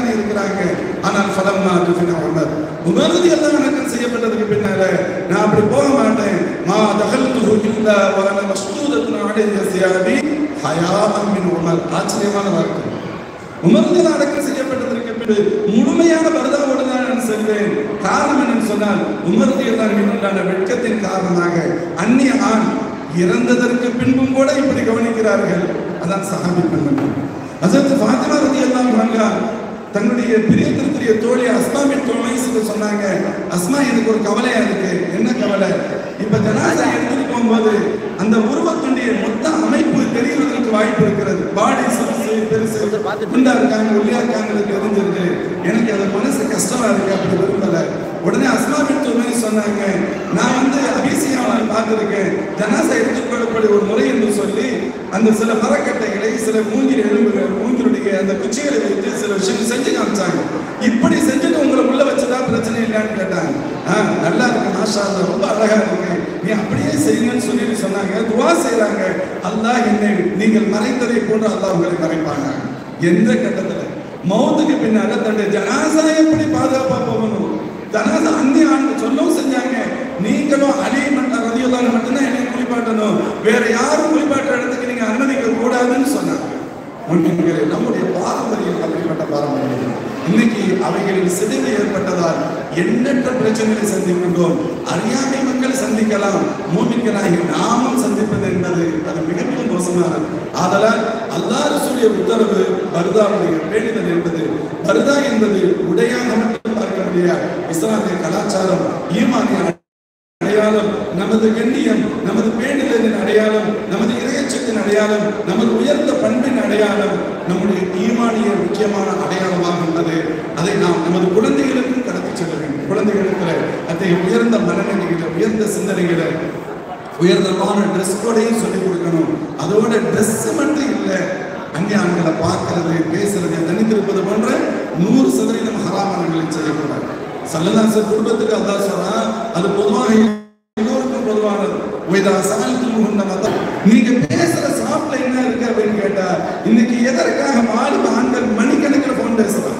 தானே இருக்கிறாங்க ஆனால் ஃபலம்மா துஃபின உமர் உமர் ரலியல்லாஹு அன்ஹு செய்யப்பட்டதுக்கு பின்னால நான் அப்படி போக மாட்டேன் மா தகல்துஹு இல்லா வ அன மஸ்தூதத்துன் அலைய சியாபி ஹயாஅன் மின் உமர் ஆச்சரியமான வார்த்தை உமர்ந்து அடக்கம் செய்யப்பட்டதற்கு பின்பு முழுமையான பரதாவோடு தான் நான் செல்வேன் காரணம் என்னன்னு சொன்னால் உமர்தியில் தான் உண்டான வெட்கத்தின் காரணமாக அந்நிய ஆண் இறந்ததற்கு பின்பும் கூட இப்படி கவனிக்கிறார்கள் அதான் சஹாபி பெண்மணி அசத்து ஃபாத்திமா ரதி எல்லாம் தன்னுடைய பிரியத்திற்குரிய தோழி அஸ்மாவின் தோழி சொன்னாங்க அஸ்மா எனக்கு ஒரு கவலையா இருக்கு என்ன கவலை இப்ப ஜனாசா எடுத்துட்டு போகும்போது அந்த உருவத்துடைய மொத்த அமைப்பு தெரியறதுக்கு வாய்ப்பு இருக்கிறது பாடி சிறுசு பெருசு குண்டா இருக்காங்க ஒல்லியா இருக்காங்களுக்கு தெரிஞ்சிருக்கு எனக்கு அது மனசு கஷ்டமா இருக்கு அப்படி விரும்பல உடனே அஸ்மாவின் தோழி சொன்னாங்க நான் வந்து அபிசியாவில் பார்த்திருக்கேன் ஜனாசா எடுத்துக்கொள்ளக்கூடிய ஒரு முறை என்று சொல்லி அந்த சில மரக்கட்டைகளை சில மூங்கில் எலும்புகள் மூங்கிலுடைய அந்த குச்சிகளை வைத்து சில விஷயங்கள் செஞ்சு காமிச்சாங்க இப்படி செஞ்சுட்டு உங்களை உள்ள வச்சதா பிரச்சனை இல்லைன்னு கேட்டாங்க ஆ நல்லா இருக்கு மாஷா அல்லாஹ், ரொம்ப அழகா இருக்கு நீ அப்படியே செய்யுங்கன்னு சொல்லி சொன்னாங்க துவா செய்றாங்க அல்லாஹ் என்னை நீங்கள் மறைத்ததை போன்று அல்லாஹ் உங்களை மறைப்பாங்க எந்த கட்டத்துல மௌத்துக்கு பின்னால தன்னுடைய ஜனாசா எப்படி பாதுகாப்பா போகணும் ஜனாசா அந்நிய ஆண்டு சொல்லவும் செஞ்சாங்க நீங்களும் அலி மட்டும் ரதியுல்லான மட்டும்தான் என்னை குளிப்பாட்டணும் வேற யாரும் குளிப்பாட்டுற இடத்துக்கு நீங்க அனுமதிக்க கூடாதுன்னு சொன்னாங்க உண்மைகளே, நம்முடைய பாரம்பரியம் அப்படிப்பட்ட பாரம்பரியம் இன்னைக்கு அவைகளில் சிதைவு ஏற்பட்டதால் எண்ணற்ற பிரச்சனைகளை சந்திக்கின்றோம் அறியாமை மக்கள் சந்திக்கலாம் மூமிக்கலாகி நாமும் சந்திப்பது என்பது அது மிக மிக மோசமானது ஆதலால் அல்லாஹ் ரசூலுடைய உத்தரவு பருதாவுடைய பேணிதல் என்பது பருதா என்பது உடையாக மட்டும் பார்க்க முடியாது இஸ்லாமிய கலாச்சாரம் ஈமானிய அடையாளம் நமது கண்ணியம் நமது பேணிதலின் அடையாளம் நமது இறையச்சத்தின் அடையாளம் நமது உயர்ந்த பண்பின் அடையாளம் நம்முடைய ஈமானிய முக்கியமான அடையாளமாக உள்ளது அதை நாம் நமது குழந்தைகளுக்கும் கடத்தி செல்ல வேண்டும் குழந்தைகளுக்கு அத்தகைய உயர்ந்த மனநிலைகளை உயர்ந்த சிந்தனைகளை உயர்ந்தமான ட்ரெஸ் கோடையும் சொல்லிக் கொடுக்கணும் அதோட ட்ரெஸ் மட்டும் இல்லை அங்கே ஆண்களை பார்க்கறது பேசுறது தனித்திருப்பது போன்ற நூறு சதவீதம் ஹராமானங்களை செய்யக்கூடாது சல்லதாசர் குடும்பத்துக்கு அல்லாஹ் சொல்றான் அது பொதுவாக எல்லோருக்கும் பொதுவானது ஒய்தா சாலத்தில் மதம் நீங்க பேசுற சாப்பிட்ட என்ன இருக்கு அப்படின்னு கேட்டா இன்னைக்கு எதற்காக வாலிப ஆண்கள் மணிக்கணக்கில் போன் பேசுறாங்க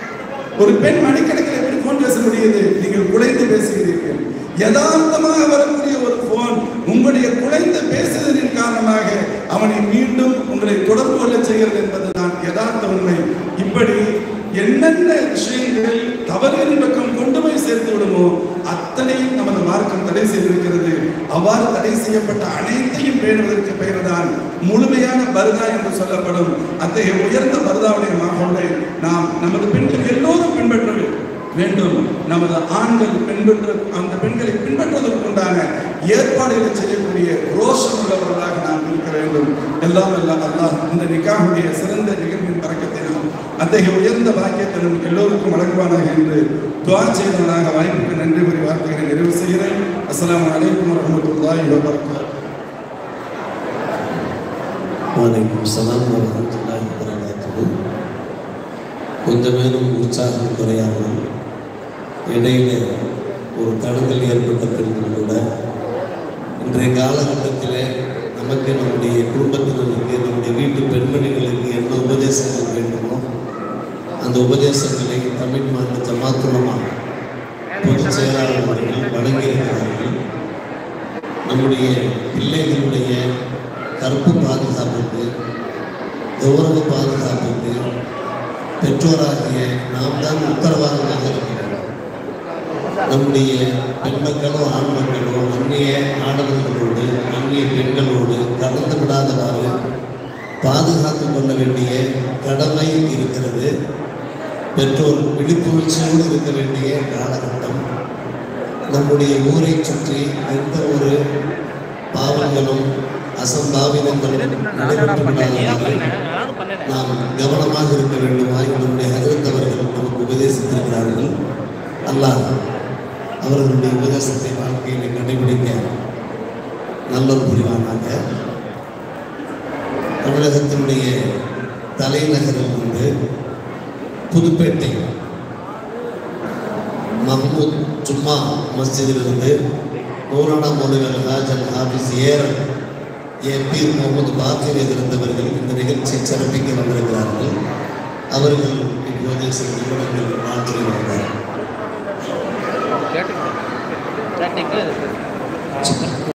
ஒரு பெண் மணிக்கணக்கில் எப்படி போன் பேச முடியுது நீங்கள் குலைந்து பேசுகிறீர்கள் யதார்த்தமாக வரக்கூடிய ஒரு போன் உங்களுடைய குலைந்து பேசுவதன் காரணமாக அவனை மீண்டும் உங்களை தொடர்பு கொள்ள செய்கிறது என்பதுதான் யதார்த்த உண்மை இப்படி என்னென்ன விஷயங்கள் தவறின் பக்கம் கொண்டு போய் சேர்த்து விடுமோ அத்தனையும் நமது மார்க்கம் தடை செய்திருக்கிறது அவ்வாறு தடை செய்யப்பட்ட அனைத்தையும் பேணுவதற்கு பெயர்தான் முழுமையான பருதா என்று சொல்லப்படும் அத்தகைய உயர்ந்த பருதாவுடைய மாகோலை நாம் நமது பெண்கள் எல்லோரும் பின்பற்ற வேண்டும் நமது ஆண்கள் பின்பற்ற அந்த பெண்களை பின்பற்றுவதற்குண்டான ஏற்பாடுகளை செய்யக்கூடிய ரோஷம் உள்ளவர்களாக நாம் இருக்க வேண்டும் எல்லாம் எல்லாம் அல்லாஹ் இந்த நிக்காவுடைய சிறந்த நிகழ்வின் பறக்கத்தினால் அத்தகைய உயர்ந்த பாக்கியத்திலும் எல்லோருக்கும் வழங்குவானாக என்று துவா செய்தவனாக வாய்ப்புக்கு நன்றி கூறி வார்த்தைகளை நிறைவு செய்கிறேன் அஸ்ஸலாமு அலைக்கும் வரஹ்மத்துல்லாஹி வபரகாத்துஹு வலைக்கும் சலாம் வரமத்துல்லாஹி வரகாத்துஹு கொஞ்சமேனும் உற்சாகம் குறையாமல் இடையில ஒரு தடங்கல் ஏற்பட்ட பின்பு கூட இன்றைய காலகட்டத்தில் நமக்கு நம்முடைய குடும்பத்தினருக்கு நம்முடைய வீட்டு பெண்மணிகளுக்கு என்ன உபதேசங்கள் வேண்டுமோ அந்த உபதேசங்களை தமிழ் மாநில ஜமாத்துலமா பொதுச் செயலாளர் அவர்கள் வழங்கியிருக்கிறார்கள் நம்முடைய பிள்ளைகளுடைய கற்பு பாதுகாப்புக்கு கௌரவ பாதுகாப்புக்கு பெற்றோராகிய நாம் தான் உத்தரவாதமாக இருக்கிறோம் நம்முடைய பெண் மக்களோ ஆண் மக்களோ அந்நிய ஆடவர்களோடு அந்நிய பெண்களோடு கலந்து விடாதவாறு பாதுகாத்து கொள்ள வேண்டிய கடமை இருக்கிறது பெற்றோர் விழிப்புணர்ச்சியோடு இருக்க வேண்டிய காலகட்டம் நம்முடைய ஊரை சுற்றி எந்த ஒரு பாவங்களும் அசம்பாவிதங்களும் நடைபெற்று விடாதவாறு நாம் கவனமாக இருக்க வேண்டுமா நம்முடைய ஹஜரத் அவர்கள் நமக்கு உபதேசித்திருக்கிறார்கள் அல்லாஹ் அவர்களுடைய உபதேசத்தை வாழ்க்கையில் கடைபிடிக்க நல்லது புரிவானாக தமிழகத்தினுடைய தலைநகரில் வந்து புதுப்பேட்டை மஹ்மூத் ஜும்மா மஸ்ஜிதிலிருந்து மௌலானா மௌலவர் ஹாஜல் ஹாஃபிஸ் ஏர் ஏ பீர் முகமது பாக்கிர் எதிர்ந்தவர்கள் இந்த நிகழ்ச்சியை சிறப்பிக்க வந்திருக்கிறார்கள் அவர்கள் இப்போ இப்போதே சில நிமிடங்கள் மாற்றி வந்தார் கேட்டுக்கிட்டேன் கேட்டீங்க